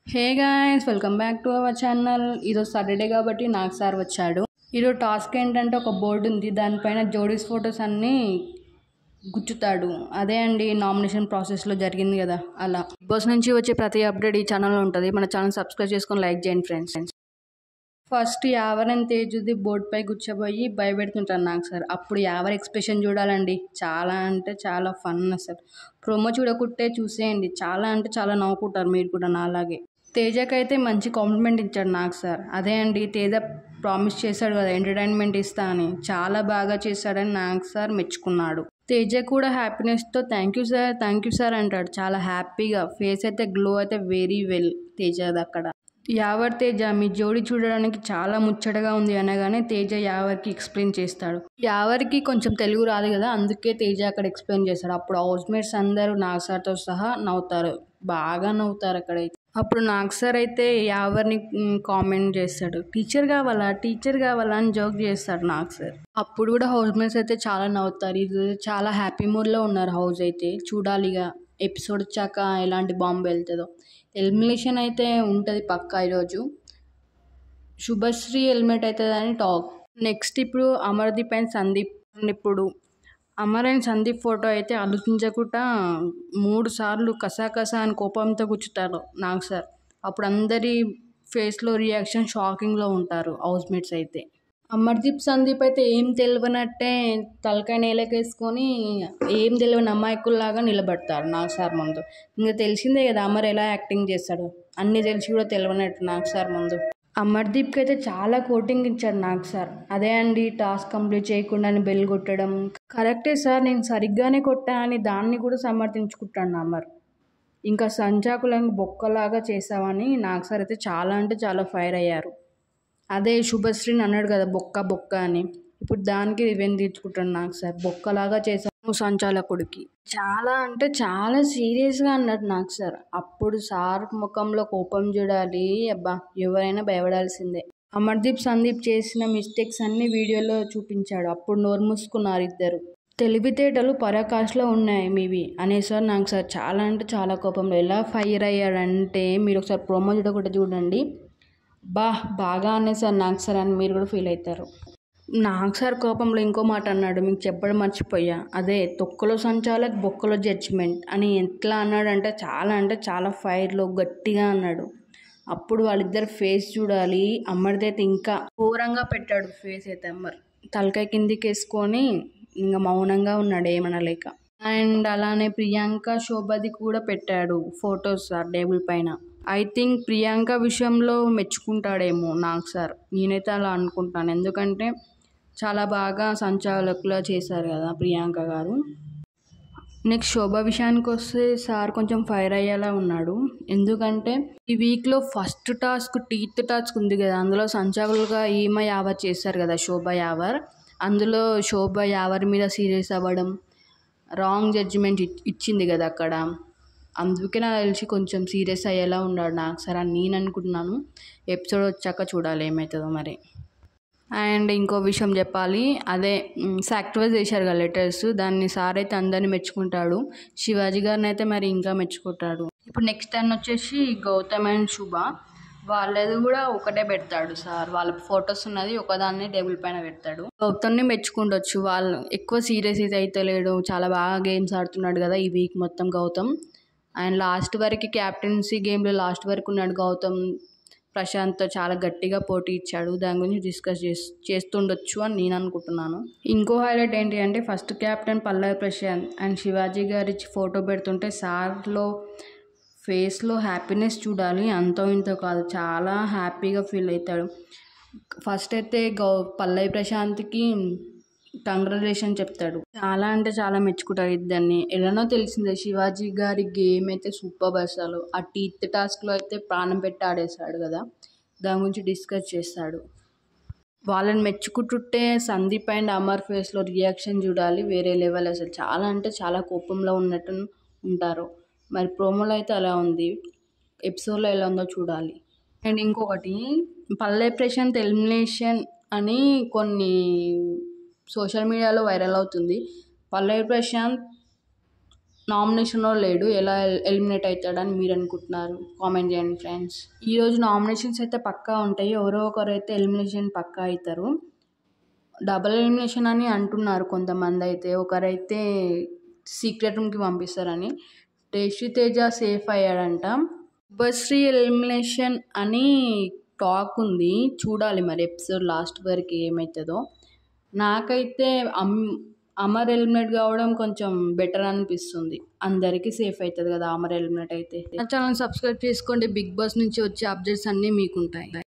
hey guys welcome back to our channel ఈరోజు Saturday కాబట్టి నాకు సార్ వచ్చాడు ఈరోజు టాస్క్ ఏంటంటే ఒక బోర్డు ఉంది దానిపైన జోడీస్ ఫొటోస్ అన్నీ గుచ్చుతాడు అదే అండి నామినేషన్ ప్రాసెస్లో జరిగింది కదా అలా బిగ్ బాస్ నుంచి వచ్చే ప్రతి అప్డేట్ ఈ ఛానల్లో ఉంటుంది మన ఛానల్ సబ్స్క్రైబ్ చేసుకొని లైక్ చేయండి ఫ్రెండ్స్ ఫస్ట్ యావరన్ తేజుది బోర్డు పై కూర్చోబోయి భయపెడుతుంటాను నాకు సార్ అప్పుడు యావర్ ఎక్స్ప్రెషన్ చూడాలండి చాలా అంటే చాలా ఫన్ అసలు ప్రోమో చూడకుంటే చూసేయండి చాలా అంటే చాలా నవ్వుకుంటారు మీరు కూడా నాలాగే తేజకైతే మంచి కాంప్లిమెంట్ ఇచ్చాడు నాకు సార్ అదే అండి తేజ ప్రామిస్ చేశాడు కదా ఎంటర్టైన్మెంట్ ఇస్తా అని చాలా బాగా చేశాడని నాకు సార్ మెచ్చుకున్నాడు తేజ కూడా హ్యాపీనెస్తో thank you sir thank you sir అంటాడు చాలా హ్యాపీగా ఫేస్ అయితే గ్లో అయితే వెరీ వెల్ తేజది అక్కడ యావర్ తేజ మీ జోడి చూడడానికి చాలా ముచ్చటగా ఉంది అనగానే తేజ యావర్కి ఎక్స్ప్లెయిన్ చేస్తాడు యావర్కి కొంచెం తెలుగు రాదు కదా అందుకే తేజ అక్కడ ఎక్స్ప్లెయిన్ చేస్తాడు అప్పుడు హౌస్ మేట్స్ అందరూ నాగ్ సార్తో సహా నవ్వుతారు బాగా నవ్వుతారు అక్కడైతే అప్పుడు నాగ్ సార్ అయితే యావర్ని కామెంట్ చేస్తాడు టీచర్ కావాలా టీచర్ కావాలా అని జోక్ చేస్తాడు నాగ్ సార్ అప్పుడు కూడా హౌస్ మేట్స్ అయితే చాలా నవ్వుతారు ఇది చాలా హ్యాపీ మూడ్లో ఉన్నారు హౌస్ అయితే చూడాలిగా ఎపిసోడ్ వచ్చాక ఎలాంటి బాంబు వెళ్తుందో ఎలిమినేషన్ అయితే ఉంటుంది పక్కా ఈరోజు శుభశ్రీ హెల్మెట్ అవుతుందని టాక్ నెక్స్ట్ ఇప్పుడు అమర్దీప్ అండ్ సందీప్ ఇప్పుడు అమర్ అండ్ సందీప్ ఫోటో అయితే ఆలోచించకుండా మూడు సార్లు కసాకసా అని కోపంతో కూర్చుతారు నాకు సార్ అప్పుడు అందరి ఫేస్లో రియాక్షన్ షాకింగ్లో ఉంటారు హౌస్ మేట్స్ అయితే అమర్దీప్ సందీప్ అయితే ఏం తెలియనట్టే తలకాయ నేలకేసుకొని ఏం తెలియని అమాయకుల్లాగా నిలబడతారు నాకు సార్ ముందు ఇంకా తెలిసిందే కదా అమర్ ఎలా యాక్టింగ్ చేస్తాడు అన్నీ తెలిసి కూడా తెలియనట్టు నాకు సార్ ముందు అమర్దీప్కి అయితే చాలా కోటింగ్ ఇచ్చాడు నాకు సార్ అదే అండి టాస్క్ కంప్లీట్ చేయకుండా బెల్ కొట్టడం కరెక్టే సార్ నేను సరిగ్గానే కొట్టా అని దాన్ని కూడా సమర్థించుకుంటాను అమర్ ఇంకా సంచాకులను బొక్కలాగా చేసావని నాకు సార్ అయితే చాలా అంటే చాలా ఫైర్ అయ్యారు అదే శుభశ్రీని అన్నాడు కదా బొక్క బొక్క అని ఇప్పుడు దానికి రివెన్ తీర్చుకుంటాను నాకు సార్ బొక్కలాగా చేశాను సంచాలకుడికి చాలా అంటే చాలా సీరియస్గా అన్నాడు నాకు సార్ అప్పుడు సార్ ముఖంలో కోపం చూడాలి అబ్బా ఎవరైనా భయపడాల్సిందే అమర్దీప్ సందీప్ చేసిన మిస్టేక్స్ అన్ని వీడియోలో చూపించాడు అప్పుడు నోరు మూసుకున్నారు ఇద్దరు తెలివితేటలు పరాకాష్లో ఉన్నాయి మీవి అనేసారి నాకు సార్ చాలా అంటే చాలా కోపంలో ఎలా ఫైర్ అయ్యాడంటే మీరు ఒకసారి ప్రోమో చూడకుండా చూడండి బా బాగా అనేసారు నాకు సార్ అని మీరు కూడా ఫీల్ అవుతారు నాకు సార్ కోపంలో ఇంకో మాట అన్నాడు మీకు చెప్పడం మర్చిపోయా అదే తొక్కలో సంచాలక్ బొక్కలో జడ్జిమెంట్ అని ఎట్లా అన్నాడంటే చాలా అంటే చాలా ఫైర్లో గట్టిగా అన్నాడు అప్పుడు వాళ్ళిద్దరు ఫేస్ చూడాలి అమ్మడిదైతే ఇంకా ఘోరంగా పెట్టాడు ఫేస్ అయితే అమ్మర్ తలకాయ కిందికి వేసుకొని ఇంకా మౌనంగా ఉన్నాడు ఏమనలేక అండ్ అలానే ప్రియాంక శోభది కూడా పెట్టాడు ఫొటోస్ సార్ టేబుల్ పైన ఐ థింక్ ప్రియాంక విషయంలో మెచ్చుకుంటాడేమో నాకు సార్ నేనైతే అలా అనుకుంటాను ఎందుకంటే చాలా బాగా సంచాలకులా చేశారు కదా ప్రియాంక గారు నెక్స్ట్ శోభ విషయానికి వస్తే సార్ కొంచెం ఫైర్ అయ్యేలా ఉన్నాడు ఎందుకంటే ఈ వీక్లో ఫస్ట్ టాస్క్ టీత్ టాస్క్ ఉంది కదా అందులో సంచాలకులుగా ఈమ యావర్ చేశారు కదా శోభ యావర్ అందులో శోభ యావర్ మీద సీరియస్ అవ్వడం రాంగ్ జడ్జిమెంట్ ఇచ్చింది కదా అక్కడ అందుకే నాకు తెలిసి కొంచెం సీరియస్ అయ్యేలా ఉన్నాడు నాకు సరే అని నేను అనుకుంటున్నాను ఎపిసోడ్ వచ్చాక చూడాలి ఏమవుతుందో మరి అండ్ ఇంకో విషయం చెప్పాలి అదే సాక్టివైజ్ చేశారు కదా లెటర్స్ దాన్ని సార్ అయితే అందరిని మెచ్చుకుంటాడు శివాజీ గారిని అయితే మరి ఇంకా మెచ్చుకుంటాడు ఇప్పుడు నెక్స్ట్ టైం వచ్చేసి గౌతమ్ అండ్ శుభ వాళ్ళది కూడా ఒకటే పెడతాడు సార్ వాళ్ళ ఫొటోస్ ఉన్నది ఒకదాన్ని టేబుల్ పైన పెడతాడు గౌతమ్ని మెచ్చుకుండొచ్చు వాళ్ళు ఎక్కువ సీరియస్ అయితే లేడు చాలా బాగా గేమ్స్ ఆడుతున్నాడు కదా ఈ వీక్ మొత్తం గౌతమ్ అండ్ లాస్ట్ వరకు క్యాప్టెన్సీ గేమ్లో లాస్ట్ వరకు ఉన్నాడు గౌతమ్ ప్రశాంత్తో చాలా గట్టిగా పోటీ ఇచ్చాడు దాని గురించి డిస్కస్ చేసి చేస్తుండొచ్చు అని నేను అనుకుంటున్నాను ఇంకో హైలైట్ ఏంటి అంటే first captain Pallavi Prashanth and Shivaji గారి ఫోటో పెడుతుంటే సార్లో ఫేస్లో హ్యాపీనెస్ చూడాలి అంతో ఇంతో కాదు చాలా హ్యాపీగా ఫీల్ అవుతాడు ఫస్ట్ అయితే గౌ పల్లవి ప్రశాంత్కి కంగ్రాచులేషన్ చెప్తాడు చాలా అంటే చాలా మెచ్చుకుంటారు ఇద్దరిని ఎలానో తెలిసిందే శివాజీ గారి గేమ్ అయితే సూపర్ అసలు ఆ టీత్ టాస్క్లో అయితే ప్రాణం పెట్టి ఆడేశాడు కదా దాని గురించి డిస్కస్ చేస్తాడు వాళ్ళని మెచ్చుకుంటుంటే సందీప్ అండ్ అమర్ ఫేస్లో రియాక్షన్ చూడాలి వేరే లెవెల్ అసలు చాలా అంటే చాలా కోపంలో ఉన్నట్టు ఉంటారు మరి ప్రోమోలో అయితే అలా ఉంది ఎపిసోడ్లో ఎలా ఉందో చూడాలి అండ్ ఇంకొకటి పల్లె ప్రశాంత్ ఎలిమినేషన్ అని కొన్ని సోషల్ మీడియాలో వైరల్ అవుతుంది పల్లవి ప్రశాంత్ నామినేషన్లో లేడు ఎలా ఎలిమినేట్ అవుతాడని మీరు అనుకుంటున్నారు కామెంట్ చేయండి ఫ్రెండ్స్ ఈరోజు నామినేషన్స్ అయితే పక్కా ఉంటాయి ఎవరో ఒకరు అయితే ఎలిమినేషన్ పక్కా అవుతారు డబల్ ఎలిమినేషన్ అని అంటున్నారు కొంతమంది అయితే ఒకరైతే సీక్రెట్ రూమ్కి పంపిస్తారని టేస్టీ తేజ సేఫ్ అయ్యాడంట బస్రీ ఎలిమినేషన్ అని టాక్ ఉంది చూడాలి మరి ఎపిసోడ్ లాస్ట్ వరకు ఏమవుతుందో నాకైతే అమ్ అమర్ ఎలిమినేట్ కావడం కొంచెం బెటర్ అనిపిస్తుంది అందరికీ సేఫ్ అవుతుంది కదా అమర్ ఎలిమినేట్ అయితే నా ఛానల్ సబ్స్క్రైబ్ చేసుకోండి బిగ్ బాస్ నుంచి వచ్చే అప్డేట్స్ అన్నీ మీకు ఉంటాయి